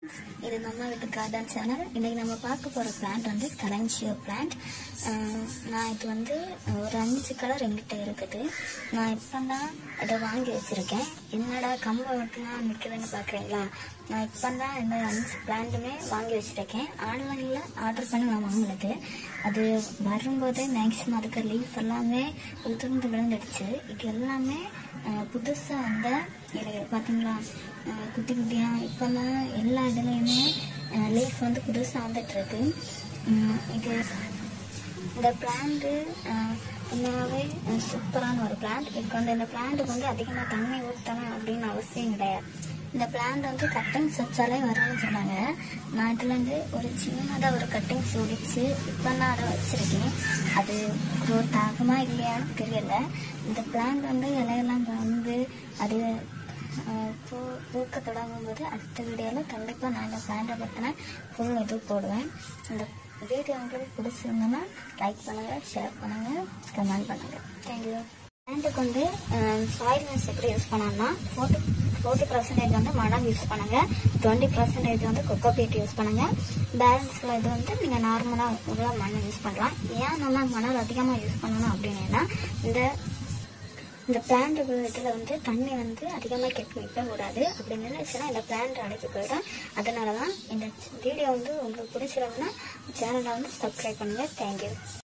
இது நம்ம வீட்டு கார்டன் சேனல் இன்னைக்கு நம்ம பார்க்க போகிற பிளான்ட் வந்து கலன்ஷியோ பிளான்ட் நான் இது வந்து ஒரு அஞ்சு கலர் எங்கிட்ட இருக்குது நான் இப்போ தான் இதை வாங்கி வச்சுருக்கேன் என்னடா கம்பை மட்டும்தான் நிற்குதுன்னு பார்க்குறீங்களா நான் இப்போ தான் இந்த அஞ்சு பிளான்ட்டுமே வாங்கி வச்சுருக்கேன் ஆன்லைனில் ஆர்டர் பண்ணி நான் வாங்கினது அது வரும்போதே மேக்ஸிமம் அதுக்கு லீஃப் எல்லாமே உதிர்ந்து விழுந்துடுச்சு இது எல்லாமே புதுசாக வந்த இலைகள் பார்த்தீங்களா அஹ் குட்டி குட்டியாக இப்போல்லாம் எல்லா இதுலேயுமே லீஃப் வந்து புதுசாக வந்துட்டு இருக்கு உம் இது இந்த பிளான்ட்டு உண்மையாகவே சூப்பரான ஒரு பிளான்ட் இதுக்கு வந்து இந்த பிளான்ட்டுக்கு வந்து அதிகமாக தண்ணி ஊற்றணும் அப்படின்னு அவசியம் கிடையாது இந்த பிளான்ட் வந்து கட்டிங்ஸ் வச்சாலே வரும்னு சொன்னாங்க நான் இதுலேருந்து ஒரு சின்னதாக ஒரு கட்டிங்ஸ் ஒடிச்சு இப்போ நான் அதை வச்சுருக்கேன் அது க்ரோத் ஆகுமா இல்லையான்னு தெரியல இந்த பிளான்ட் வந்து இலையெல்லாம் வந்து அது ஆஹ் பூ பூக்க தொடங்கும் போது அடுத்த வீடியோவில் கண்டிப்பாக நான் இந்த பிளான்ட்டை பற்றின ஃபுல் இது போடுவேன் இந்த வீடியோ உங்களுக்கு பிடிச்சிருந்தோன்னா லைக் பண்ணுங்கள் ஷேர் பண்ணுங்கள் கமெண்ட் பண்ணுங்கள் தேங்க்யூ பிளான்ட்டுக்கு வந்து சாயில் மிக்ஸ் எப்படி யூஸ் பண்ணோம்னா ஃபோர்ட்டி ஃபோர்ட்டி பர்சன்டேஜ் வந்து மணல் யூஸ் பண்ணுங்கள் டுவெண்ட்டி பர்சன்டேஜ் வந்து கொக்கோ பீட் யூஸ் பண்ணுங்கள் பேலன்ஸில் இது வந்து நீங்கள் நார்மலாக உள்ள மணல் யூஸ் பண்ணலாம் ஏன் நம்ம மணல் அதிகமாக யூஸ் பண்ணணும் அப்படின்னா இந்த இந்த பிளான்ட் இதில் வந்து தண்ணி வந்து அதிகமாக கெட்டு நிற்க கூடாது அப்படி நின்றுச்சுன்னா இந்த பிளான்ட் அடைக்கி போயிடும் அதனால தான் இந்த வீடியோ வந்து உங்களுக்கு பிடிச்சிருந்ததுன்னா சேனலை வந்து சப்ஸ்கிரைப் பண்ணுங்கள் தேங்க்யூ